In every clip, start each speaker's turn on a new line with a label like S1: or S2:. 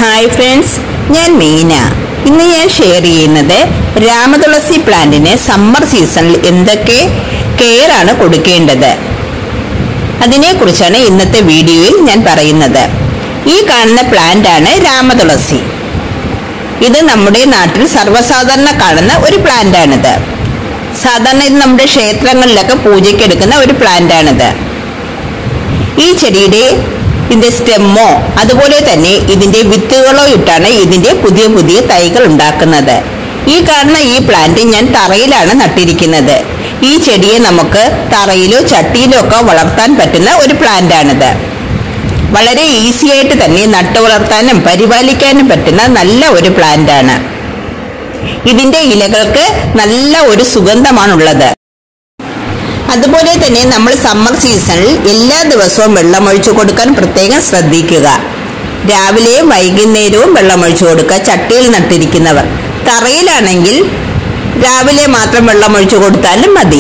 S1: hi friends ഞാൻ മീന ഇന്ന് ഞാൻ ഷെയർ ചെയ്യുന്നത് രാമതുളസി പ്ലാന്റിന് സമ്മർ സീസണിൽ എന്തൊക്കെ കെയർ ആണ് കൊടുക്കേണ്ടത് അതിനെക്കുറിച്ചാണ് ഇന്നത്തെ വീഡിയോയിൽ ഞാൻ പറയുന്നത് ഈ കാണുന്ന പ്ലാന്റ് ആണ് രാമതുളസി ഇത് നമ്മുടെ നാട്ടിൽ സർവ്വസാധാരണ കാണുന്ന ഒരു പ്ലാന്റ് ആണിത് സാധാരണ ഇത് നമ്മുടെ ക്ഷേത്രങ്ങളിലൊക്കെ പൂജയ്ക്ക് എടുക്കുന്ന ഒരു പ്ലാന്റ് ആണിത് ഈ ചെടിയുടെ ഇതിന്റെ സ്റ്റെമ്മോ അതുപോലെ തന്നെ ഇതിന്റെ വിത്തുകളോ ഇട്ടാണ് ഇതിന്റെ പുതിയ പുതിയ തൈകൾ ഉണ്ടാക്കുന്നത് ഈ കാണുന്ന ഈ പ്ലാന്റ് ഞാൻ തറയിലാണ് നട്ടിരിക്കുന്നത് ഈ ചെടിയെ നമുക്ക് തറയിലോ ചട്ടിയിലോ ഒക്കെ വളർത്താൻ പറ്റുന്ന ഒരു പ്ലാന്റ് ആണിത് വളരെ ഈസി ആയിട്ട് തന്നെ നട്ടു വളർത്താനും പരിപാലിക്കാനും പറ്റുന്ന നല്ല ഒരു പ്ലാന്റ് ആണ് ഇതിന്റെ ഇലകൾക്ക് നല്ല ഒരു സുഗന്ധമാണുള്ളത് അതുപോലെ തന്നെ നമ്മൾ സമ്മർ സീസണിൽ എല്ലാ ദിവസവും വെള്ളമൊഴിച്ചു കൊടുക്കാൻ പ്രത്യേകം ശ്രദ്ധിക്കുക രാവിലെയും വൈകുന്നേരവും വെള്ളമൊഴിച്ചു കൊടുക്കുക ചട്ടിയിൽ നട്ടിരിക്കുന്നവർ തറയിലാണെങ്കിൽ രാവിലെ മാത്രം വെള്ളമൊഴിച്ചു കൊടുത്താലും മതി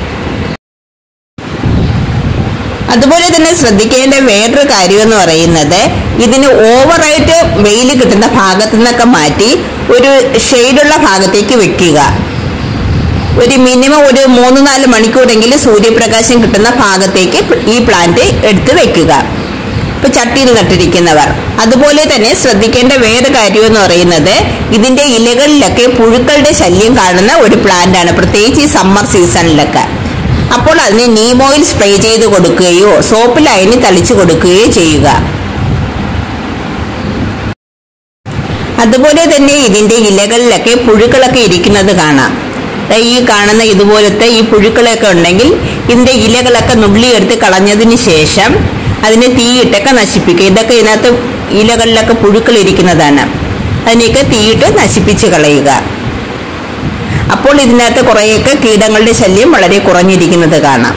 S1: അതുപോലെ തന്നെ ശ്രദ്ധിക്കേണ്ട വേറൊരു കാര്യം എന്ന് പറയുന്നത് ഇതിന് ഓവറായിട്ട് വെയിൽ കിട്ടുന്ന ഭാഗത്തു നിന്നൊക്കെ മാറ്റി ഒരു ഷെയ്ഡുള്ള ഭാഗത്തേക്ക് വെക്കുക ഒരു മിനിമം ഒരു മൂന്ന് നാല് മണിക്കൂറെങ്കിലും സൂര്യപ്രകാശം കിട്ടുന്ന ഭാഗത്തേക്ക് ഈ പ്ലാന്റ് എടുത്ത് വെക്കുക ഇപ്പൊ ചട്ടിയിൽ നട്ടിരിക്കുന്നവർ അതുപോലെ തന്നെ ശ്രദ്ധിക്കേണ്ട വേറെ കാര്യം എന്ന് പറയുന്നത് ഇതിന്റെ ഇലകളിലൊക്കെ പുഴുക്കളുടെ ശല്യം കാണുന്ന ഒരു പ്ലാന്റ് ആണ് പ്രത്യേകിച്ച് ഈ സമ്മർ സീസണിലൊക്കെ അപ്പോൾ അതിന് നീം ഓയിൽ സ്പ്രേ ചെയ്ത് കൊടുക്കുകയോ സോപ്പ് ലൈനി തളിച്ചു കൊടുക്കുകയോ ചെയ്യുക അതുപോലെ തന്നെ ഇതിന്റെ ഇലകളിലൊക്കെ പുഴുക്കളൊക്കെ ഇരിക്കുന്നത് കാണാം ദാ ഈ കാണുന്ന ഇതുപോലത്തെ ഈ പുഴുക്കളൊക്കെ ഉണ്ടെങ്കിൽ ഇതിന്റെ ഇലകളൊക്കെ നുള്ളിയെടുത്ത് കളഞ്ഞതിന് ശേഷം അതിനെ തീയിട്ടൊക്കെ നശിപ്പിക്കുക ഇതൊക്കെ ഇതിനകത്ത് ഇലകളിലൊക്കെ പുഴുക്കൾ ഇരിക്കുന്നതാണ് അതിനെയൊക്കെ തീയിട്ട് നശിപ്പിച്ച് കളയുക അപ്പോൾ ഇതിനകത്ത് കുറേയൊക്കെ കീടങ്ങളുടെ ശല്യം വളരെ കുറഞ്ഞിരിക്കുന്നത് കാണാം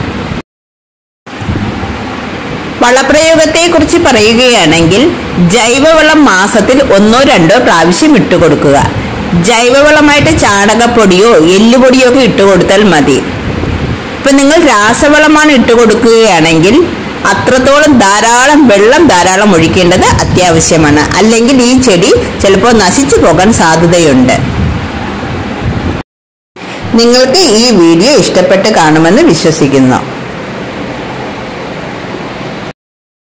S1: വളപ്രയോഗത്തെക്കുറിച്ച് പറയുകയാണെങ്കിൽ ജൈവവളം മാസത്തിൽ ഒന്നോ രണ്ടോ പ്രാവശ്യം ഇട്ടുകൊടുക്കുക ജൈവവളമായിട്ട് ചാണകപ്പൊടിയോ എല്ലുപൊടിയോ ഒക്കെ ഇട്ടുകൊടുത്താൽ മതി ഇപ്പൊ നിങ്ങൾ രാസവളമാണ് ഇട്ടുകൊടുക്കുകയാണെങ്കിൽ അത്രത്തോളം ധാരാളം വെള്ളം ധാരാളം ഒഴിക്കേണ്ടത് അത്യാവശ്യമാണ് അല്ലെങ്കിൽ ഈ ചെടി ചിലപ്പോൾ നശിച്ചു പോകാൻ സാധ്യതയുണ്ട് നിങ്ങൾക്ക് ഈ വീഡിയോ ഇഷ്ടപ്പെട്ട് കാണുമെന്ന് വിശ്വസിക്കുന്നു